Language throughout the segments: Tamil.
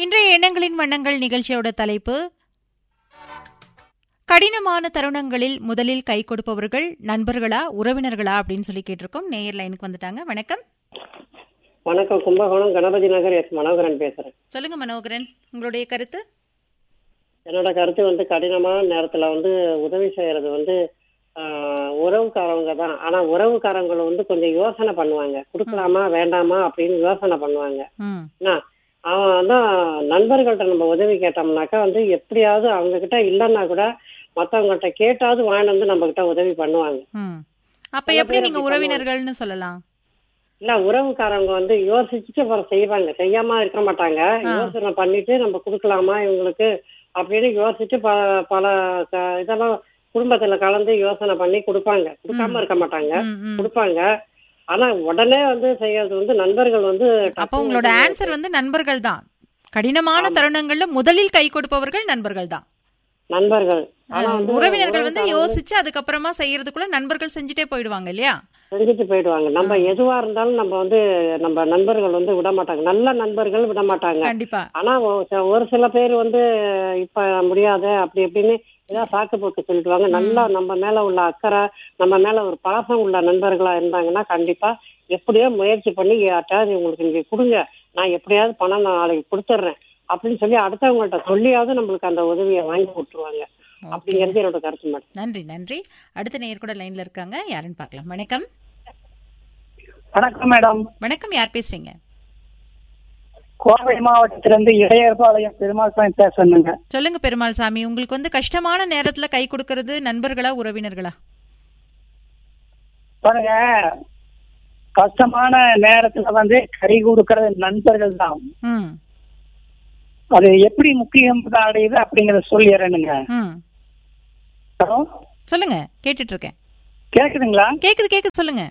இன்றைய எண்ணங்களின் வண்ணங்கள் நிகழ்ச்சியோட தலைப்பு கடினமான தருணங்களில் முதலில் கை கொடுப்பவர்கள் நண்பர்களா உறவினர்களா அப்படின்னு சொல்லி கேட்டிருக்கோம் நேயர் லைனுக்கு வந்துட்டாங்க வணக்கம் வணக்கம் கும்பகோணம் கணபதி நகர் எஸ் மனோகரன் பேசுறேன் சொல்லுங்க மனோகரன் உங்களுடைய கருத்து என்னோட கருத்து வந்து கடினமான நேரத்துல வந்து உதவி செய்யறது வந்து ஆஹ், உறவுக்காரவங்க தான் ஆனா உறவுக்காரங்களை வந்து கொஞ்சம் யோசனை பண்ணுவாங்க கொடுக்கலாமா வேண்டாமா அப்படின்னு யோசனை பண்ணுவாங்க ம் என்ன அவன் தான் நண்பர்கள்ட்ட நம்ம உதவி கேட்டோம்னாக்கா வந்து எப்படியாவது அவங்க கிட்ட இல்லைன்னா கூட மத்தவங்கள்ட்ட கேட்டாவது வாங்கிட்டு வந்து நம்ம கிட்ட உதவி பண்ணுவாங்க ம் அப்ப சில எப்படி பேர் நீங்க அப்படி உறவினர்கள்னு சொல்லலாம் இல்ல உறவுக்காரங்க வந்து யோசிச்சுட்டு அப்புறம் செய்வாங்க செய்யாம இருக்க மாட்டாங்க யோசனை பண்ணிட்டு நம்ம கொடுக்கலாமா இவங்களுக்கு அப்படின்னு யோசிச்சு ப பல க- இதெல்லாம் குடும்பத்துல கலந்து யோசனை பண்ணி கொடுப்பாங்க கொடுக்காம இருக்க மாட்டாங்க ம், ம். கொடுப்பாங்க ஆனா உடனே வந்து செய்யறது வந்து நண்பர்கள் வந்து அப்ப டக்குனு உங்களோட வந்து ஆன்சர் வந்து நண்பர்கள் தான் கடினமான தருணங்கள்ல முதலில் கை கொடுப்பவர்கள் நண்பர்கள் தான் நண்பர்கள் ஆனா வந்து உறவினர்கள் வந்து உறவுக்காரங்க யோசிச்சு அதுக்கப்புறமா செய்யறதுக்குள்ள நண்பர்கள் செஞ்சுட்டே போயிடுவாங்க இல்லையா செஞ்சுட்டு போயிடுவாங்க நம்ம எதுவா இருந்தாலும் நம்ம வந்து நம்ம நண்பர்கள் வந்து விட மாட்டாங்க நல்ல நண்பர்கள் விட மாட்டாங்க கண்டிப்பா ஆனா ஒ- ச- ஒரு சில பேர் வந்து இப்ப முடியாது அப்படி இப்படின்னு ஏதாவது சாக்கு போக்கு சொல்லிடுவாங்க நல்லா நம்ம மேல உள்ள அக்கறை நம்ம மேல ஒரு பாசம் உள்ள நண்பர்களா இருந்தாங்கன்னா கண்டிப்பா எப்படியோ முயற்சி பண்ணி யார்ட்டாவது உங்களுக்கு நீங்க கொடுங்க நான் எப்படியாவது பணம் நான் நாளைக்கு கொடுத்துட்றேன் அப்படின்னு சொல்லி அடுத்தவங்கள்ட்ட சொல்லியாவது நம்மளுக்கு அந்த உதவியை வாங்கி கொடுத்துருவாங்க அப்படிங்கிறது என்னோட கருத்து மேடம் நன்றி நன்றி அடுத்த நேயர் கூட லைன்ல இருக்காங்க யாருன்னு பார்க்கலாம் வணக்கம் வணக்கம் மேடம் வணக்கம் யார் பேசுறீங்க கோவை மாவட்டத்திலிருந்து இடையர்பாளையம் பெருமாள் சாமி பேசணுங்க சொல்லுங்க பெருமாள் சாமி உங்களுக்கு வந்து கஷ்டமான நேரத்துல கை கொடுக்கறது நண்பர்களா உறவினர்களா பாருங்க கஷ்டமான நேரத்துல வந்து கை கொடுக்கறது நண்பர்கள் தான் ம் அது எப்படி முக்கியம் அடையுது அப்படிங்கறத சொல்லிடுறேனுங்க ம் ஹலோ சொல்லுங்க கேட்டுட்டு இருக்கேன் கேக்குதுங்களா கேக்குது கேக்குது சொல்லுங்க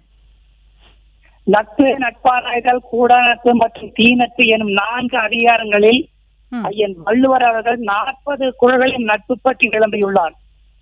நட்பு நட்பாராய்தல் கூட நட்பு மற்றும் தீ நட்பு எனும் நான்கு அதிகாரங்களில் ம். ஐயன் வள்ளுவர் அவர்கள் நாற்பது குரல்களின் நட்பு பற்றி விளம்பியுள்ளார்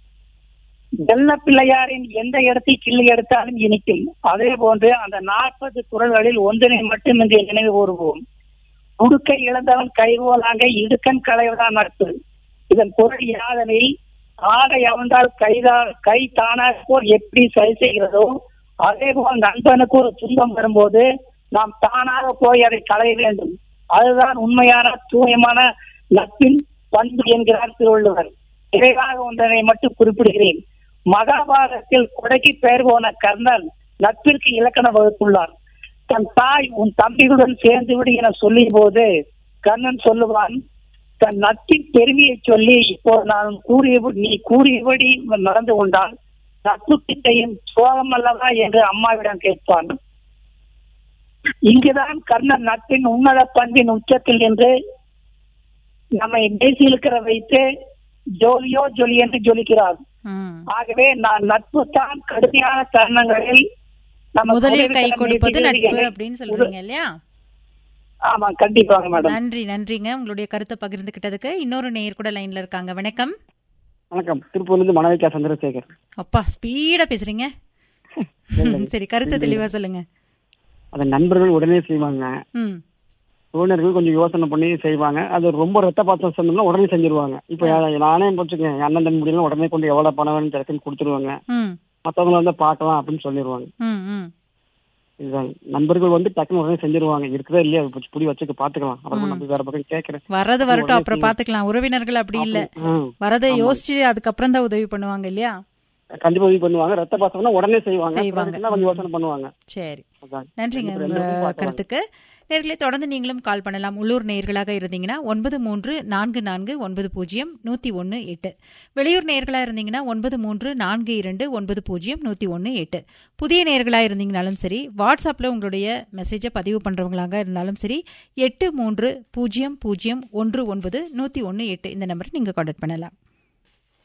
வெள்ள பிள்ளையாரின் எந்த இடத்தில் கிள்ளி எடுத்தாலும் இனிக்கும் அதே போன்று அந்த நாற்பது குரல்களில் ஒன்றினை மட்டும் இங்கே நினைவு கூறுவோம் உடுக்கை இழந்தவன் கைகோலாங்க இடுக்கன் களைவதான் நட்பு இதன் பொருள் யாதனில் ஆடை அவிழ்ந்தால் கைதா கை தானாக போல் எப்படி சரி செய்கிறதோ அதே போல் நண்பனுக்கு ஒரு துன்பம் வரும்போது நாம் தானாக போய் அதை களைய வேண்டும் அதுதான் உண்மையான தூயமான நட்பின் பண்பு என்கிறார் திருவள்ளுவர் நிறைவாக ஒன்றனை மட்டும் குறிப்பிடுகிறேன் மகாபாரதத்தில் கொடைக்கு பெயர் போன கர்ணன் நட்பிற்கு இலக்கணம் வகுத்துள்ளார் தன் தாய் உன் தம்பிகளுடன் சேர்ந்து விடு என சொல்லிய போது கர்ணன் சொல்லுவான் தன் நட்பின் பெருமையை சொல்லி இப்போ நான் கூறிய நீ கூறியபடி நடந்து கொண்டால் நட்பு கிட்டையும் சோகம் அல்லவா என்று அம்மாவிடம் கேட்பான் இங்குதான் கர்ணன் நட்பின் உன்னத பண்பின் உச்சத்தில் என்று நம்மை நேசியிருக்கிற வைத்து ஜோலியோ ஜொலி என்று ஜொலிக்கிறார் ம் ஆகவே நான் நட்பு தான் கடுமையான தருணங்களில் நம்ம முதலில் கை உதவிக்கரம் கொடுப்பது நீட்டுகிறது நட்பு என- அப்படின்னு சொல்றீங்க இல்லையா ஆமா கண்டிப்பாங்க மேடம் நன்றி நன்றிங்க உங்களுடைய கருத்தை பகிர்ந்துகிட்டதுக்கு இன்னொரு நேயர் கூட லைன்ல இருக்காங்க வணக்கம் வணக்கம் திருப்பூர்லேருந்து மனவிகா சந்திரசேகர் அப்பா ஸ்பீடா பேசுறீங்க சரி கருத்தை தெளிவா சொல்லுங்க அதை நண்பர்கள் உடனே செய்வாங்க ம் உறவினர்கள் கொஞ்சம் யோசனை பண்ணி செய்வாங்க அது ரொம்ப ரத்த பாத்திரம் சொன்னோம்னா உடனே செஞ்சிருவாங்க இப்போ நானே போச்சுக்கேன் என் அண்ணன் தம்பி முடியலாம் உடனே கொண்டு எவ்வளோ பணம் வேணும் டக்குன்னு கொடுத்துருவாங்க ம் மற்றவங்க வந்து பார்க்கலாம் அப்படின்னு சொல்லிடுவாங்க ம் ம் இதுதான் நண்பர்கள் வந்து டக்குன்னு உடனே செஞ்சிருவாங்க இருக்குதா இல்லையா அது புடி வச்சுக்க பார்த்துக்கலாம் அப்புறமா நம்ம வேற பக்கம் கேட்குறேன் வரது வரட்டும் அப்புறம் பாத்துக்கலாம் உறவினர்கள் அப்படி இல்ல வரதை யோசிச்சு அதுக்கப்புறம் தான் உதவி பண்ணுவாங்க இல்லையா கண்டிப்பா உதவி பண்ணுவாங்க ரத்த பாத்திரம்னா உடனே செய்வாங்க செய்வாங்க. அப்புறம் கொஞ்சம் யோசனை பண்ணுவாங்க சரி அதான். நன்றிங்க ரெண்டு உங்க பேரும் பார்க்கலாம். கருத்துக்கு நேர்களை தொடர்ந்து நீங்களும் கால் பண்ணலாம் உள்ளூர் நேயர்களாக இருந்தீங்கன்னா ஒன்பது மூன்று நான்கு நான்கு ஒன்பது பூஜ்ஜியம் நூத்தி ஒன்னு எட்டு வெளியூர் நேயர்களா இருந்தீங்கன்னா ஒன்பது மூன்று நான்கு இரண்டு ஒன்பது பூஜ்ஜியம் நூத்தி ஒன்னு எட்டு புதிய நேயர்களா இருந்தீங்கனாலும் சரி வாட்ஸ்அப்ல உங்களுடைய மெசேஜை பதிவு பண்றவங்களாக இருந்தாலும் சரி எட்டு மூன்று பூஜ்ஜியம் பூஜ்ஜியம் ஒன்று ஒன்பது நூத்தி ஒன்னு எட்டு இந்த நம்பரை நீங்க கான்டாக்ட் பண்ணலாம்